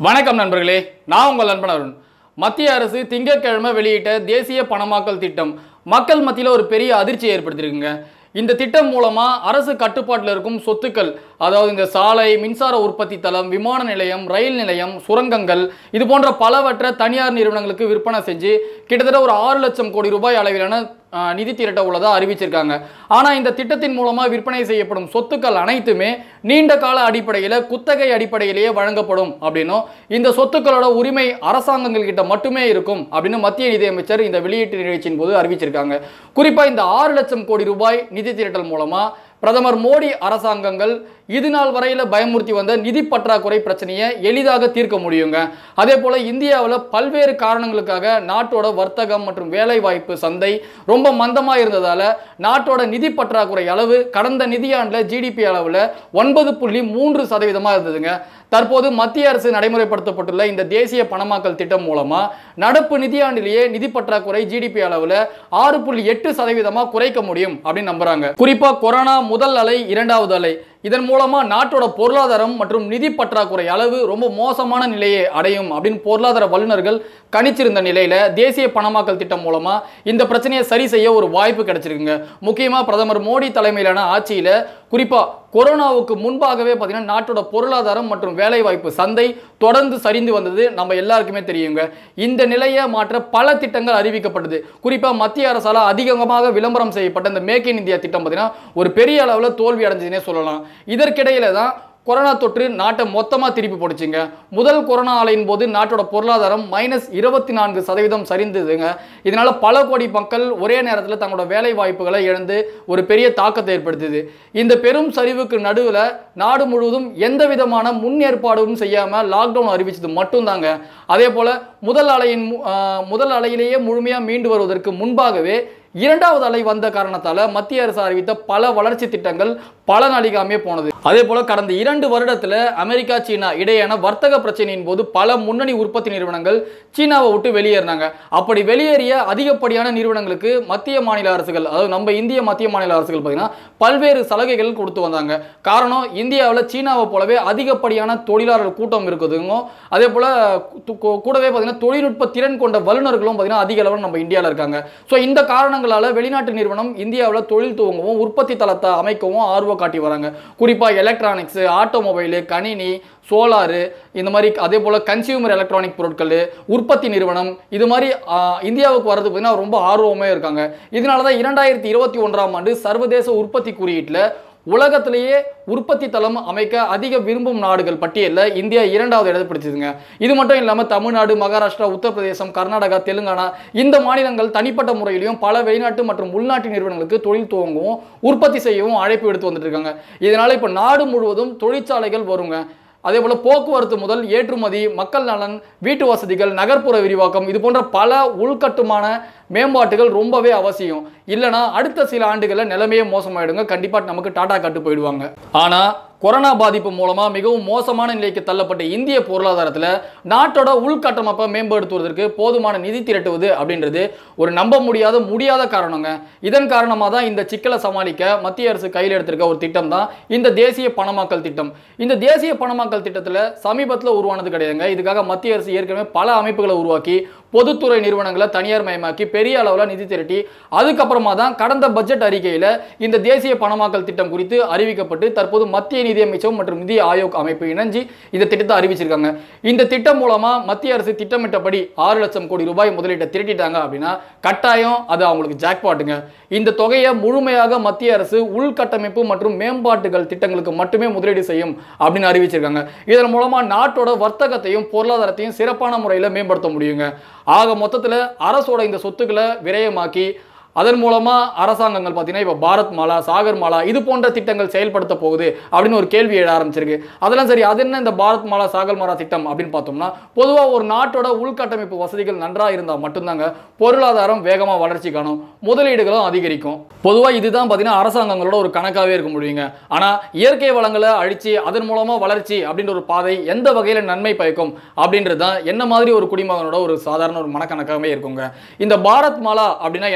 வணக்கம் நண்பர்களே நான் உங்கள் நண்பன் அருண் மத்திய அரசு திங்கட்கிழமை வெளியிட்ட தேசிய பணமாக்கல் திட்டம் மக்கள் மத்தியில் ஒரு பெரிய அதிர்ச்சியை ஏற்படுத்தியிருக்குங்க இந்த திட்டம் மூலமா அரசு கட்டுப்பாட்டில் இருக்கும் சொத்துக்கள் அதாவது இந்த சாலை மின்சார உற்பத்தி தளம் விமான நிலையம் ரயில் நிலையம் சுரங்கங்கள் இது போன்ற பலவற்றை தனியார் நிறுவனங்களுக்கு விற்பனை செஞ்சு கிட்டத்தட்ட ஒரு ஆறு லட்சம் கோடி ரூபாய் அளவிலான ஆஹ், நிதி திரட்ட உள்ளதா அறிவிச்சிருக்காங்க ஆனால் இந்த திட்டத்தின் மூலமா விற்பனை செய்யப்படும் சொத்துக்கள் அனைத்துமே நீண்ட கால அடிப்படையில் குத்தகை அடிப்படையிலேயே வழங்கப்படும் அப்படின்னும் இந்த சொத்துக்களோட உரிமை அரசாங்கங்கள் கிட்ட மட்டுமே இருக்கும் அப்படின்னு மத்திய நிதியமைச்சர் இந்த வெளியீட்டு நிகழ்ச்சியின் போது அறிவிச்சிருக்காங்க குறிப்பா இந்த ஆறு லட்சம் கோடி ரூபாய் நிதி திரட்டல் மூலமா பிரதமர் மோடி அரசாங்கங்கள் இது நாள் வரையில் பயமுறுத்தி வந்த நிதி பற்றாக்குறை பிரச்சனையை எளிதாக தீர்க்க முடியுங்க அதே போல இந்தியாவில் பல்வேறு காரணங்களுக்காக நாட்டோட வர்த்தகம் மற்றும் வேலைவாய்ப்பு சந்தை ரொம்ப மந்தமா இருந்ததால நாட்டோட நிதி பற்றாக்குறை அளவு கடந்த நிதியாண்டில் ஜிடிபி அளவில் ஒன்பது புள்ளி மூன்று சதவீதமாக இருந்ததுங்க தற்போது மத்திய அரசு நடைமுறைப்படுத்தப்பட்டுள்ள இந்த தேசிய பணமாக்கல் திட்டம் மூலமா நடப்பு நிதியாண்டிலேயே நிதி பற்றாக்குறை ஜிடிபி அளவில் ஆறு புள்ளி எட்டு சதவீதமாக குறைக்க முடியும் அப்படின்னு நம்புறாங்க குறிப்பா கொரோனா முதல் அலை இரண்டாவது அலை இதன் மூலமா நாட்டோட பொருளாதாரம் மற்றும் நிதி பற்றாக்குறை அளவு ரொம்ப மோசமான நிலையை அடையும் அப்படின்னு பொருளாதார வல்லுநர்கள் கணிச்சிருந்த நிலையில தேசிய பணமாக்கல் திட்டம் மூலமா இந்த பிரச்சனையை சரி செய்ய ஒரு வாய்ப்பு கிடைச்சிருக்குங்க முக்கியமா பிரதமர் மோடி தலைமையிலான ஆட்சியில குறிப்பா கொரோனாவுக்கு முன்பாகவே பார்த்தீங்கன்னா நாட்டோட பொருளாதாரம் மற்றும் வேலைவாய்ப்பு சந்தை தொடர்ந்து சரிந்து வந்தது நம்ம எல்லாருக்குமே தெரியுங்க இந்த நிலையை மாற்ற பல திட்டங்கள் அறிவிக்கப்பட்டது குறிப்பாக மத்திய அரசால் அதிகமாக விளம்பரம் செய்யப்பட்ட இந்த மேக் இன் இந்தியா திட்டம் பார்த்தீங்கன்னா ஒரு பெரிய அளவில் தோல்வி அடைஞ்சதுன்னே சொல்லலாம் இதற்கிடையில தான் கொரோனா தொற்று நாட்டை மொத்தமாக திருப்பி போடுச்சுங்க முதல் கொரோனா அலையின் போது நாட்டோட பொருளாதாரம் மைனஸ் இருபத்தி நான்கு சதவீதம் சரிந்ததுங்க இதனால பல கோடி மக்கள் ஒரே நேரத்தில் தங்களோட வேலை வாய்ப்புகளை இழந்து ஒரு பெரிய தாக்கத்தை ஏற்படுத்துது இந்த பெரும் சரிவுக்கு நடுவில் நாடு முழுவதும் எந்த விதமான முன்னேற்பாடும் செய்யாமல் லாக்டவுன் அறிவிச்சது மட்டும்தாங்க அதே போல் முதல் அலையின் மு- ஆஹ் முதல் அலையிலேயே முழுமையாக மீண்டு வருவதற்கு முன்பாகவே இரண்டாவது அலை வந்த காரணத்தால மத்திய அரசு அறிவித்த பல வளர்ச்சி திட்டங்கள் பலன் அளிக்காமே போனது அதே போல கடந்த இரண்டு வருடத்துல அமெரிக்கா சீனா இடையேயான வர்த்தக பிரச்சனையின் போது பல முன்னணி உற்பத்தி நிறுவனங்கள் சீனாவை விட்டு வெளியேறினாங்க அப்படி வெளியேறிய அதிகப்படியான நிறுவனங்களுக்கு மத்திய மாநில அரசுகள் அதாவது நம்ம இந்திய மத்திய மாநில அரசுகள் பார்த்தீங்கன்னா பல்வேறு சலுகைகள் கொடுத்து வந்தாங்க காரணம் இந்தியாவில் சீனாவை போலவே அதிகப்படியான தொழிலாளர் கூட்டம் இருக்குதுங்க அதே போல கு- கு- கூடவே பார்த்தீங்கன்னா தொழில்நுட்ப திறன் கொண்ட வல்லுநர்களும் பார்த்தீங்கன்னா அதிக அளவில் நம்ம இந்தியாவில் இருக்காங்க ஸோ இந்த காரணங்களால வெளிநாட்டு நிறுவனம் இந்தியாவில் தொழில் துவங்கவும் உற்பத்தி தளத்தை அமைக்கவும் ஆர்வம் காட்டி வராங்க குறிப்பாக எலக்ட்ரானிக்ஸ் ஆட்டோமொபைலு கணினி சோலாரு இந்த மாதிரி அதே போல் கன்சியூமர் எலக்ட்ரானிக் பொருட்கள் உற்பத்தி நிறுவனம் இது மாதிரி ஆ, இந்தியாவுக்கு வரதுக்கு பார்த்தீங்கன்னா ரொம்ப ஆர்வமே இருக்காங்க இதனால தான் இரண்டாயிரத்தி இருபத்தி ஒன்றாம் ஆண்டு சர்வதேச உற்பத்தி குறியீட்டில் உலகத்திலேயே உற்பத்தி தளம் அமைக்க அதிக விரும்பும் நாடுகள் பட்டியலில் இந்தியா இரண்டாவது இடத்தை பிடிச்சதுங்க இது மட்டும் இல்லாமல் தமிழ்நாடு மகாராஷ்டிரா உத்தரப்பிரதேசம் கர்நாடகா தெலுங்கானா இந்த மாநிலங்கள் தனிப்பட்ட முறையிலையும் பல வெளிநாட்டு மற்றும் உள்நாட்டு நிறுவனங்களுக்கு தொழில் துவங்கவும் உற்பத்தி செய்யவும் அழைப்பு எடுத்து வந்துட்டு இருக்காங்க இதனால இப்போ நாடு முழுவதும் தொழிற்சாலைகள் வருங்க அதே போல போக்குவரத்து முதல் ஏற்றுமதி மக்கள் நலன் வீட்டு வசதிகள் நகர்ப்புற விரிவாக்கம் இது போன்ற பல உள்கட்டுமான மேம்பாட்டுகள் ரொம்பவே அவசியம் இல்லைனா அடுத்த சில ஆண்டுகளில் நிலைமையே மோசமாயிடுங்க கண்டிப்பாக நமக்கு டாடா கட்டு போயிடுவாங்க ஆனால் கொரோனா பாதிப்பு மூலமா மிகவும் மோசமான நிலைக்கு தள்ளப்பட்ட இந்திய பொருளாதாரத்தில் நாட்டோட உள்கட்டமைப்பை மேம்படுத்துவதற்கு போதுமான நிதி திரட்டுவது அப்படின்றது ஒரு நம்ப முடியாத முடியாத காரணங்க இதன் காரணமாக தான் இந்த சிக்கலை சமாளிக்க மத்திய அரசு கையில் எடுத்திருக்க ஒரு திட்டம் தான் இந்த தேசிய பணமாக்கல் திட்டம் இந்த தேசிய பணமாக்கல் திட்டத்தில் சமீபத்தில் உருவானது கிடையாதுங்க இதுக்காக மத்திய அரசு ஏற்கனவே பல அமைப்புகளை உருவாக்கி பொதுத்துறை நிறுவனங்களை தனியார் மயமாக்கி பெரிய அளவில் நிதி திரட்டி அதுக்கப்புறமா தான் கடந்த பட்ஜெட் அறிக்கையில் இந்த தேசிய பணமாக்கல் திட்டம் குறித்து அறிவிக்கப்பட்டு தற்போது மத்திய நிதியமைச்சகம் மற்றும் நிதி ஆயோக் அமைப்பு இணைஞ்சு இந்த திட்டத்தை அறிவிச்சிருக்காங்க இந்த திட்டம் மூலமா மத்திய அரசு திட்டமிட்டபடி ஆறு லட்சம் கோடி ரூபாய் முதலீட்டை திரட்டிட்டாங்க அப்படின்னா கட்டாயம் அது அவங்களுக்கு ஜாக்பாட்டுங்க இந்த தொகையை முழுமையாக மத்திய அரசு உள்கட்டமைப்பு மற்றும் மேம்பாட்டுகள் திட்டங்களுக்கு மட்டுமே முதலீடு செய்யும் அப்படின்னு அறிவிச்சிருக்காங்க இதன் மூலமா நாட்டோட வர்த்தகத்தையும் பொருளாதாரத்தையும் சிறப்பான முறையில் மேம்படுத்த முடியுங்க ஆக மொத்தத்தில் அரசோட இந்த சொத்துக்களை விரயமாக்கி அதன் மூலமா அரசாங்கங்கள் பார்த்தீங்கன்னா இப்போ பாரத் மாலா சாகர் மாலா இது போன்ற திட்டங்கள் செயல்படுத்த போகுது அப்படின்னு ஒரு கேள்வி எழ ஆரம்பிச்சிருக்கு அதெல்லாம் சரி அது என்ன இந்த பாரத் மாலா சாகர் மாலா திட்டம் அப்படின்னு பார்த்தோம்னா பொதுவாக ஒரு நாட்டோட உள்கட்டமைப்பு வசதிகள் நன்றாக இருந்தால் மட்டும்தாங்க பொருளாதாரம் வேகமாக வளர்ச்சி காணும் முதலீடுகளும் அதிகரிக்கும் பொதுவாக இதுதான் பார்த்தீங்கன்னா அரசாங்கங்களோட ஒரு கணக்காகவே இருக்க முடியுங்க ஆனால் இயற்கை வளங்களை அழிச்சு அதன் மூலமாக வளர்ச்சி அப்படின்ற ஒரு பாதை எந்த வகையில் நன்மை பயக்கும் அப்படின்றது தான் என்ன மாதிரி ஒரு குடிமகனோட ஒரு சாதாரண ஒரு மனக்கணக்காகவே இருக்குங்க இந்த பாரத் மாலா அப்படின்னா என்னன்னு பார்த்தோம்னா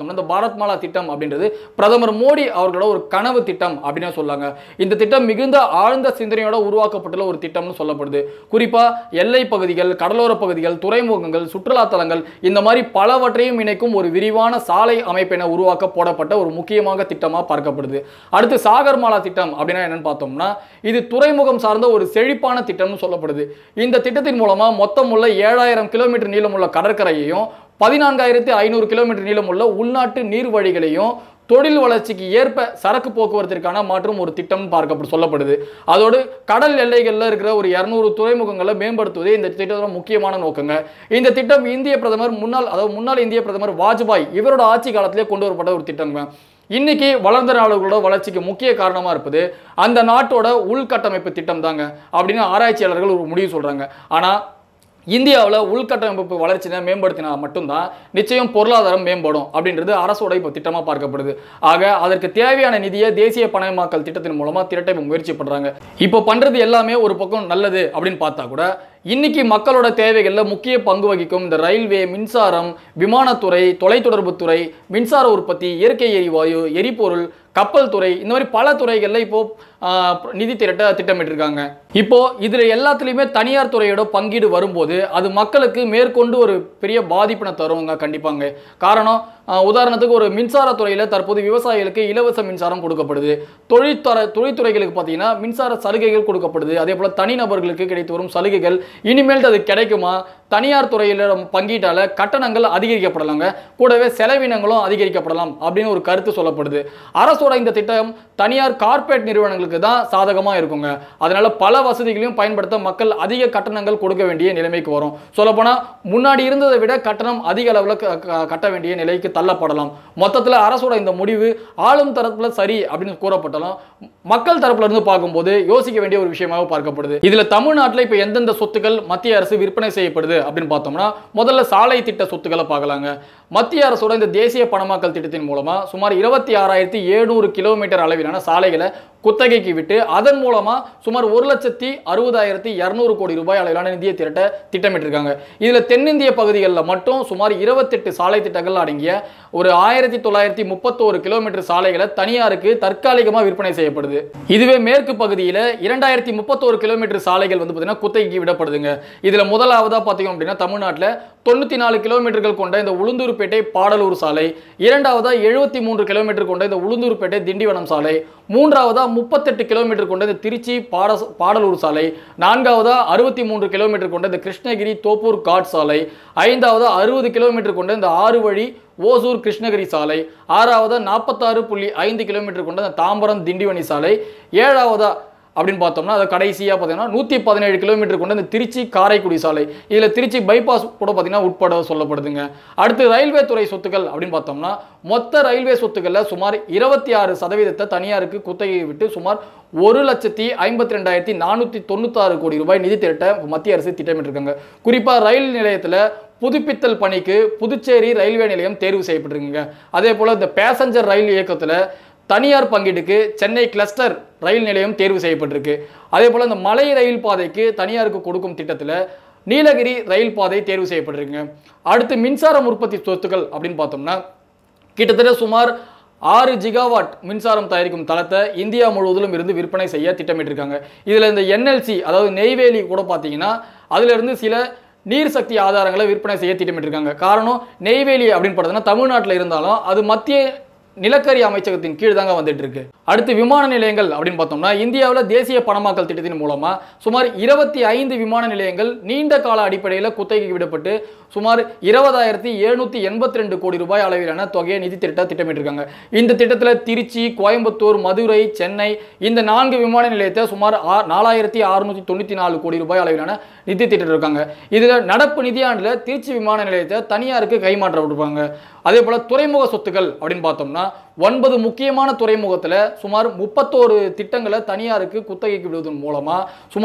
பார்த்தோம்னா இந்த பாரத் மாலா திட்டம் அப்படின்றது பிரதமர் மோடி அவர்களோட ஒரு கனவு திட்டம் அப்படின்னு சொல்லாங்க இந்த திட்டம் மிகுந்த ஆழ்ந்த சிந்தனையோட உருவாக்கப்பட்டுள்ள ஒரு திட்டம்னு சொல்லப்படுது குறிப்பா எல்லை பகுதிகள் கடலோர பகுதிகள் துறைமுகங்கள் சுற்றுலா தலங்கள் இந்த மாதிரி பலவற்றையும் இணைக்கும் ஒரு விரிவான சாலை அமைப்பினை உருவாக்க போடப்பட்ட ஒரு முக்கியமாக திட்டமாக பார்க்கப்படுது அடுத்து சாகர்மாலா திட்டம் அப்படின்னா என்னன்னு பார்த்தோம்னா இது துறைமுகம் சார்ந்த ஒரு செழிப்பான திட்டம்னு சொல்லப்படுது இந்த திட்டத்தின் மூலமா மொத்தம் உள்ள ஏழாயிரம் கிலோமீட்டர் நீளமுள்ள கடற்கரையையும் பதினான்காயிரத்தி ஐநூறு கிலோமீட்டர் நீளமுள்ள உள்நாட்டு நீர்வழிகளையும் தொழில் வளர்ச்சிக்கு ஏற்ப சரக்கு போக்குவரத்திற்கான மாற்றும் ஒரு திட்டம் பார்க்கப்பட்டு சொல்லப்படுது அதோடு கடல் எல்லைகளில் இருக்கிற ஒரு இரநூறு துறைமுகங்களை மேம்படுத்துவதே இந்த திட்டத்தோட முக்கியமான நோக்கங்க இந்த திட்டம் இந்திய பிரதமர் முன்னாள் அதாவது முன்னாள் இந்திய பிரதமர் வாஜ்பாய் இவரோட ஆட்சி காலத்திலே கொண்டு வரப்பட்ட ஒரு திட்டங்க இன்னைக்கு வளர்ந்த நாடுகளோட வளர்ச்சிக்கு முக்கிய காரணமா இருப்பது அந்த நாட்டோட உள்கட்டமைப்பு திட்டம் தாங்க அப்படின்னு ஆராய்ச்சியாளர்கள் ஒரு முடிவு சொல்றாங்க ஆனா இந்தியாவில் உள்கட்டமைப்பு வளர்ச்சியை மேம்படுத்தினா மட்டும்தான் நிச்சயம் பொருளாதாரம் மேம்படும் அப்படின்றது அரசோட இப்போ திட்டமாக பார்க்கப்படுது ஆக அதற்கு தேவையான நிதியை தேசிய பணமாக்கல் திட்டத்தின் மூலமாக திரட்ட இப்ப முயற்சி பண்ணுறாங்க இப்போ பண்ணுறது எல்லாமே ஒரு பக்கம் நல்லது அப்படின்னு பார்த்தா கூட இன்னைக்கு மக்களோட தேவைகளில் முக்கிய பங்கு வகிக்கும் இந்த ரயில்வே மின்சாரம் விமானத்துறை தொலைத்தொடர்புத்துறை மின்சார உற்பத்தி இயற்கை எரிவாயு எரிபொருள் கப்பல் துறை இந்த மாதிரி பல துறைகளில் இப்போ ஆஹ், நிதி திரட்ட திட்டமிட்டிருக்காங்க இப்போ இதுல எல்லாத்துலேயுமே தனியார் துறையோட பங்கீடு வரும்போது அது மக்களுக்கு மேற்கொண்டு ஒரு பெரிய பாதிப்பினை தருவாங்க கண்டிப்பாங்க காரணம் ஆஹ், உதாரணத்துக்கு ஒரு மின்சாரத்துறையில் தற்போது விவசாயிகளுக்கு இலவச மின்சாரம் கொடுக்கப்படுது தொழில்துறை தொழில்துறைகளுக்கு பார்த்தீங்கன்னா மின்சார சலுகைகள் கொடுக்கப்படுது அதே போல் தனிநபர்களுக்கு கிடைத்து வரும் சலுகைகள் இனிமேல் அது கிடைக்குமா தனியார் துறையில் பங்கீட்டால கட்டணங்கள் அதிகரிக்கப்படலாங்க கூடவே செலவினங்களும் அதிகரிக்கப்படலாம் அப்படின்னு ஒரு கருத்து சொல்லப்படுது அரசோட இந்த திட்டம் தனியார் கார்ப்பரேட் நிறுவனங்களுக்கு தான் சாதகமாக இருக்குங்க அதனால பல வசதிகளையும் பயன்படுத்த மக்கள் அதிக கட்டணங்கள் கொடுக்க வேண்டிய நிலைமைக்கு வரும் சொல்லப்போனால் முன்னாடி இருந்ததை விட கட்டணம் அதிக அளவில் கட்ட வேண்டிய நிலைக்கு தள்ளப்படலாம் மொத்தத்தில் அரசோட இந்த முடிவு ஆளும் தரப்புல சரி அப்படின்னு கூறப்பட்டாலும் மக்கள் தரப்புல இருந்து பார்க்கும்போது யோசிக்க வேண்டிய ஒரு விஷயமாக பார்க்கப்படுது இதுல தமிழ்நாட்டில் இப்போ எந்தெந்த சொத்துக்கள் மத்திய அரசு விற்பனை செய்யப்படுது அப்படின்னு பார்த்தோம்னா முதல்ல சாலை திட்ட சொத்துக்களை பார்க்கலாங்க மத்திய அரசோட இந்த தேசிய பணமாக்கல் திட்டத்தின் மூலமா சுமார் இருபத்தி ஆறாயிரத்தி எழுநூறு கிலோமீட்டர் அளவிலான சாலைகளை குத்தகைக்கு விட்டு அதன் மூலமா சுமார் ஒரு லட்சத்தி அறுபதாயிரத்தி இரநூறு கோடி ரூபாய் அளவிலான நிதியை திரட்ட திட்டமிட்டிருக்காங்க இதுல தென்னிந்திய பகுதிகளில் மட்டும் சுமார் இருபத்தெட்டு சாலை திட்டங்கள் அடங்கிய ஒரு ஆயிரத்தி தொள்ளாயிரத்தி முப்பத்தோரு கிலோமீட்டர் சாலைகளை தனியாருக்கு தற்காலிகமாக விற்பனை செய்யப்படுது இதுவே மேற்கு பகுதியில் இரண்டாயிரத்தி முப்பத்தோரு கிலோமீட்டர் சாலைகள் வந்து பார்த்தீங்கன்னா குத்தகைக்கு விடப்படுதுங்க இதுல முதலாவதா பார்த்தீங்க அப்படின்னா தமிழ்நாட்டில் தொண்ணூற்றி நாலு கிலோமீட்டர்கள் கொண்ட இந்த உளுந்தூர்பேட்டை பாடலூர் சாலை இரண்டாவதா எழுபத்தி மூன்று கிலோமீட்டர் கொண்ட இந்த உளுந்தூர்பேட்டை திண்டிவனம் சாலை மூன்றாவதா முப்பத்தெட்டு கிலோமீட்டர் கொண்ட இந்த திருச்சி பாட பாடலூர் சாலை நான்காவதா அறுபத்தி மூன்று கிலோமீட்டர் கொண்ட இந்த கிருஷ்ணகிரி தோப்பூர் காட் சாலை ஐந்தாவதா அறுபது கிலோமீட்டர் கொண்ட இந்த ஆறு வழி ஓசூர் கிருஷ்ணகிரி சாலை ஆறாவதா நாற்பத்தாறு புள்ளி ஐந்து கிலோமீட்டர் கொண்ட இந்த தாம்பரம் திண்டிவனி சாலை ஏழாவதா அப்படின்னு பார்த்தோம்னா அது கடைசியாக பார்த்தீங்கன்னா நூற்றி பதினேழு கிலோமீட்டர் கொண்ட இந்த திருச்சி காரைக்குடி சாலை இதில் திருச்சி பைபாஸ் கூட பார்த்தீங்கன்னா உட்பட சொல்லப்படுதுங்க அடுத்து ரயில்வே துறை சொத்துக்கள் அப்படின்னு பார்த்தோம்னா மொத்த ரயில்வே சொத்துக்களில் சுமார் இருபத்தி ஆறு சதவீதத்தை தனியாருக்கு குத்தகை விட்டு சுமார் ஒரு லட்சத்தி ஐம்பத்தி ரெண்டாயிரத்தி நானூற்றி தொண்ணூத்தாறு கோடி ரூபாய் நிதி திரட்ட மத்திய அரசு திட்டமிட்டிருக்காங்க குறிப்பாக ரயில் நிலையத்தில் புதுப்பித்தல் பணிக்கு புதுச்சேரி ரயில்வே நிலையம் தேர்வு செய்யப்பட்டிருக்குங்க அதே போல் இந்த பேசஞ்சர் ரயில் இயக்கத்தில் தனியார் பங்கீட்டுக்கு சென்னை கிளஸ்டர் ரயில் நிலையம் தேர்வு செய்யப்பட்டிருக்கு அதே போல் இந்த மலை ரயில் பாதைக்கு தனியாருக்கு கொடுக்கும் திட்டத்தில் நீலகிரி ரயில் பாதை தேர்வு செய்யப்பட்டிருக்குங்க அடுத்து மின்சாரம் உற்பத்தி சொத்துக்கள் அப்படின்னு பார்த்தோம்னா கிட்டத்தட்ட சுமார் ஆறு ஜிகாவாட் மின்சாரம் தயாரிக்கும் தளத்தை இந்தியா முழுவதிலும் இருந்து விற்பனை செய்ய திட்டமிட்டிருக்காங்க இதில் இந்த என்எல்சி அதாவது நெய்வேலி கூட பார்த்தீங்கன்னா அதிலிருந்து சில நீர் சக்தி ஆதாரங்களை விற்பனை செய்ய திட்டமிட்டிருக்காங்க காரணம் நெய்வேலி அப்படின்னு பார்த்தீங்கன்னா தமிழ்நாட்டில் இருந்தாலும் அது மத்திய நிலக்கரி அமைச்சகத்தின் கீழ் தாங்க வந்துட்டு இருக்கு அடுத்து விமான நிலையங்கள் அப்படின்னு பார்த்தோம்னா இந்தியாவில் தேசிய பணமாக்கல் திட்டத்தின் மூலமா சுமார் இருபத்தி ஐந்து விமான நிலையங்கள் நீண்ட கால அடிப்படையில் குத்தகைக்கு விடப்பட்டு சுமார் இருபதாயிரத்தி எழுநூத்தி எண்பத்தி ரெண்டு கோடி ரூபாய் அளவிலான தொகையை நிதி திரட்ட திட்டமிட்டிருக்காங்க இந்த திட்டத்தில் திருச்சி கோயம்புத்தூர் மதுரை சென்னை இந்த நான்கு விமான நிலையத்தை சுமார் ஆ- நாலாயிரத்தி அறுநூத்தி தொண்ணூற்றி நாலு கோடி ரூபாய் அளவிலான நிதி திட்டம் இருக்காங்க இதில் நடப்பு நிதியாண்டில் திருச்சி விமான நிலையத்தை தனியாருக்கு கைமாற்றப்பட்டிருப்பாங்க அதே போல் துறைமுக சொத்துக்கள் அப்படின்னு பார்த்தோம்னா ஒன்பது முக்கியமான துறைமுகத்தில் சுமார் முப்பத்தோரு திட்டங்களை தனியாருக்கு குத்தகைக்கு விடுவதன் மூலமாக சுமார்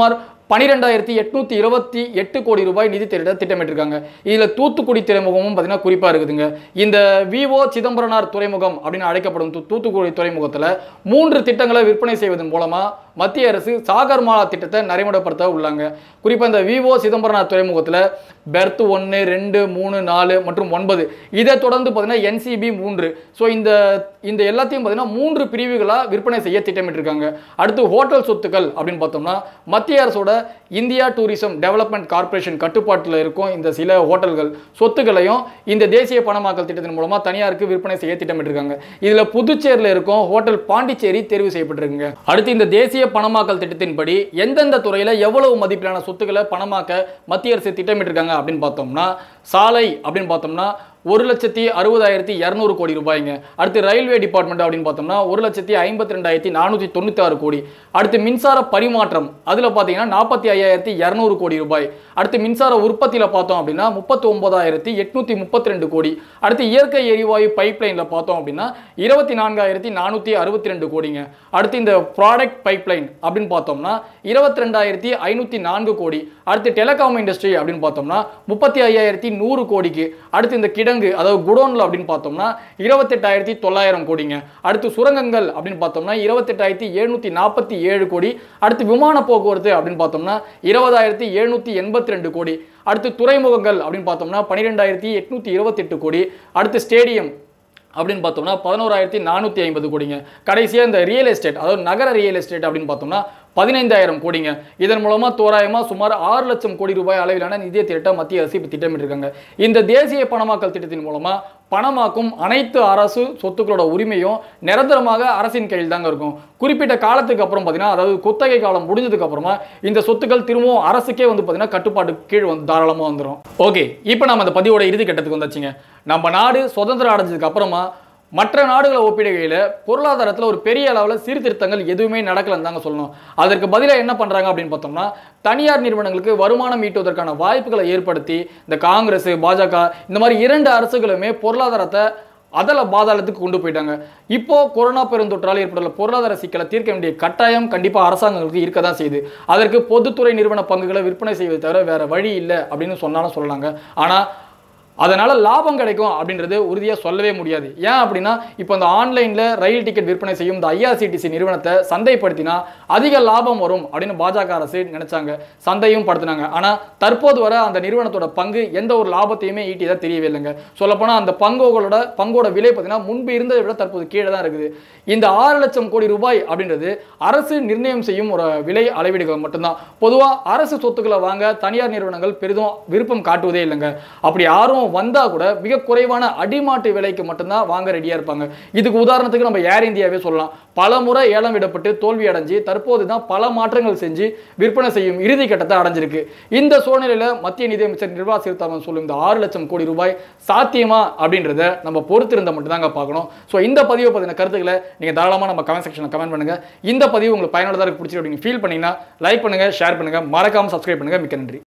பனிரெண்டாயிரத்தி எட்நூத்தி இருபத்தி எட்டு கோடி ரூபாய் நிதி திரட்ட திட்டமிட்டிருக்காங்க இதில் தூத்துக்குடி துறைமுகமும் பார்த்தீங்கன்னா குறிப்பாக இருக்குதுங்க இந்த விவோ சிதம்பரனார் துறைமுகம் அப்படின்னு அழைக்கப்படும் தூ- தூத்துக்குடி துறைமுகத்தில் மூன்று திட்டங்களை விற்பனை செய்வதன் மூலமாக மத்திய அரசு சாகர்மாலா திட்டத்தை நடைமுறைப்படுத்த உள்ளாங்க குறிப்பாக இந்த விவோ சிதம்பரனார் துறைமுகத்தில் பெர்த் ஒன்று ரெண்டு மூணு நாலு மற்றும் ஒன்பது இதை தொடர்ந்து பார்த்தீங்கன்னா என்சிபி மூன்று ஸோ இந்த இந்த எல்லாத்தையும் பார்த்தீங்கன்னா மூன்று பிரிவுகளாக விற்பனை செய்ய திட்டமிட்டிருக்காங்க அடுத்து ஹோட்டல் சொத்துக்கள் அப்படின்னு பார்த்தோம்னா மத்திய அரசோட இந்தியா டூரிசம் டெவலப்மெண்ட் கார்ப்பரேஷன் கட்டுப்பாட்டில் இருக்கும் இந்த சில ஹோட்டல்கள் சொத்துக்களையும் இந்த தேசிய பணமாக்கல் திட்டத்தின் மூலமாக தனியாருக்கு விற்பனை செய்ய திட்டமிட்டிருக்காங்க இதில் புதுச்சேரியில் இருக்கும் ஹோட்டல் பாண்டிச்சேரி தேர்வு செய்யப்பட்டிருக்குங்க அடுத்து இந்த தேசிய பணமாக்கல் திட்டத்தின்படி எந்தெந்த துறையில் எவ்வளவு மதிப்பிலான சொத்துக்களை பணமாக்க மத்திய அரசு திட்டமிட்டிருக்காங்க அப்படின்னு பார்த்தோம்னா சாலை அப்படின்னு பார்த்தோம்னா ஒரு லட்சத்தி அறுபதாயிரத்தி இரநூறு கோடி ரூபாய்ங்க அடுத்து ரயில்வே டிபார்ட்மெண்ட் அப்படின்னு பார்த்தோம்னா ஒரு லட்சத்தி ஐம்பத்தி ரெண்டாயிரத்தி நானூற்றி தொண்ணூற்றி ஆறு கோடி அடுத்து மின்சார பரிமாற்றம் அதில் பார்த்தீங்கன்னா நாற்பத்தி ஐயாயிரத்தி இரநூறு கோடி ரூபாய் அடுத்து மின்சார உற்பத்தியில் பார்த்தோம் அப்படின்னா முப்பத்தி ஒன்பதாயிரத்தி எட்நூற்றி முப்பத்தி ரெண்டு கோடி அடுத்து இயற்கை எரிவாயு பைப்லைனில் பார்த்தோம் அப்படின்னா இருபத்தி நான்காயிரத்தி நானூற்றி அறுபத்தி ரெண்டு கோடிங்க அடுத்து இந்த ப்ராடக்ட் பைப்லைன் அப்படின்னு பார்த்தோம்னா இருபத்தி ரெண்டாயிரத்தி ஐநூற்றி நான்கு கோடி அடுத்து டெலிகாம் இண்டஸ்ட்ரி அப்படின்னு பார்த்தோம்னா முப்பத்தி ஐயாயிரத்தி நூறு கோடிக்கு அடுத்து இந்த கிடங்கு அதாவது குடோன்ல அப்படின்னு பார்த்தோம்னா இருபத்தெட்டாயிரத்தி தொள்ளாயிரம் கோடிங்க அடுத்து சுரங்கங்கள் அப்படின்னு பார்த்தோம்னா இருபத்தெட்டாயிரத்தி எழுநூற்றி நாற்பத்தி ஏழு கோடி அடுத்து விமான போக்குவரத்து அப்படின்னு பார்த்தோம்னா இருபதாயிரத்தி எழுநூற்றி எண்பத்தி ரெண்டு கோடி அடுத்து துறைமுகங்கள் அப்படின்னு பார்த்தோம்னா பன்னிரெண்டாயிரத்தி எட்நூற்றி இருபத்தெட்டு கோடி அடுத்து ஸ்டேடியம் அப்படின்னு பார்த்தோம்னா பதினோராயிரத்தி நானூற்றி ஐம்பது கோடிங்க கடைசியாக இந்த ரியல் எஸ்டேட் அதாவது நகர ரியல் எஸ்டேட் அப்படின்னு பார்த்தோம்னா பதினைந்தாயிரம் கோடிங்க இதன் மூலமாக தோராயமாக சுமார் ஆறு லட்சம் கோடி ரூபாய் அளவிலான நிதியை திரட்ட மத்திய அரசு இப்போ திட்டமிட்டிருக்காங்க இந்த தேசிய பணமாக்கல் திட்டத்தின் மூலமாக பணமாக்கும் அனைத்து அரசு சொத்துக்களோட உரிமையும் நிரந்தரமாக அரசின் கையில் தாங்க இருக்கும் குறிப்பிட்ட காலத்துக்கு அப்புறம் பார்த்தீங்கன்னா அதாவது குத்தகை காலம் முடிஞ்சதுக்கு அப்புறமா இந்த சொத்துக்கள் திரும்பவும் அரசுக்கே வந்து பார்த்தீங்கன்னா கட்டுப்பாட்டு கீழ் வந்து தாராளமாக வந்துடும் ஓகே இப்போ நம்ம அந்த பதிவோட இறுதி கட்டத்துக்கு வந்தாச்சுங்க நம்ம நாடு சுதந்திரம் அடைஞ்சதுக்கு அப்புறமா மற்ற நாடுகளை ஒப்பிடுகையில் பொருளாதாரத்தில் ஒரு பெரிய அளவில் சீர்திருத்தங்கள் எதுவுமே நடக்கலன்னு தாங்க சொல்லணும் அதற்கு பதிலாக என்ன பண்ணுறாங்க அப்படின்னு பார்த்தோம்னா தனியார் நிறுவனங்களுக்கு வருமானம் ஈட்டுவதற்கான வாய்ப்புகளை ஏற்படுத்தி இந்த காங்கிரஸ் பாஜக இந்த மாதிரி இரண்டு அரசுகளுமே பொருளாதாரத்தை அதல பாதாளத்துக்கு கொண்டு போயிட்டாங்க இப்போ கொரோனா பெருந்தொற்றால் ஏற்பட்டுள்ள பொருளாதார சிக்கலை தீர்க்க வேண்டிய கட்டாயம் கண்டிப்பாக அரசாங்கங்களுக்கு இருக்க தான் செய்யுது அதற்கு பொதுத்துறை நிறுவன பங்குகளை விற்பனை செய்வதை தவிர வேற வழி இல்லை அப்படின்னு சொன்னாலும் சொல்லலாங்க ஆனால் அதனால லாபம் கிடைக்கும் அப்படின்றது உறுதியாக சொல்லவே முடியாது ஏன் அப்படின்னா இப்போ இந்த ஆன்லைனில் ரயில் டிக்கெட் விற்பனை செய்யும் இந்த ஐஆர்சிடிசி நிறுவனத்தை சந்தைப்படுத்தினா அதிக லாபம் வரும் அப்படின்னு பாஜக அரசு நினைச்சாங்க சந்தையும் படுத்தினாங்க ஆனால் தற்போது வர அந்த நிறுவனத்தோட பங்கு எந்த ஒரு லாபத்தையுமே ஈட்டியதாக தெரியவே இல்லைங்க சொல்லப்போனால் அந்த பங்குகளோட பங்கோட விலை பார்த்தீங்கன்னா முன்பு இருந்ததை விட தற்போது கீழே தான் இருக்குது இந்த ஆறு லட்சம் கோடி ரூபாய் அப்படின்றது அரசு நிர்ணயம் செய்யும் ஒரு விலை அளவீடுகள் மட்டும்தான் பொதுவாக அரசு சொத்துக்களை வாங்க தனியார் நிறுவனங்கள் பெரிதும் விருப்பம் காட்டுவதே இல்லைங்க அப்படி யாரும் வந்தா கூட மிக குறைவான அடிமாட்டு விலைக்கு மட்டும்தான் வாங்க ரெடியா இருப்பாங்க இதுக்கு உதாரணத்துக்கு நம்ம ஏர் இந்தியாவே சொல்லலாம் பல முறை ஏலம் விடப்பட்டு தோல்வி அடைஞ்சு தற்போது தான் பல மாற்றங்கள் செஞ்சு விற்பனை செய்யும் இறுதி கட்டத்தை அடைஞ்சிருக்கு இந்த சூழ்நிலையில மத்திய நிதியமைச்சர் நிர்மலா சீதாராமன் சொல்லும் இந்த ஆறு லட்சம் கோடி ரூபாய் சாத்தியமா அப்படின்றத நம்ம பொறுத்திருந்த மட்டும்தாங்க பார்க்கணும் ஸோ இந்த பதிவை பற்றின கருத்துக்களை நீங்க தாராளமாக நம்ம கமெண்ட் செக்ஷனில் கமெண்ட் பண்ணுங்க இந்த பதிவு உங்களுக்கு பயனுள்ளதாக இருக்கு பிடிச்சி அப்படின்னு ஃபீல் பண்ணீங்கன்னா லைக் பண்ணுங்க ஷேர் பண்ணுங்க மறக்காம சப்ஸ்கிரைப் பண்ணுங்க மிக்க நன்றி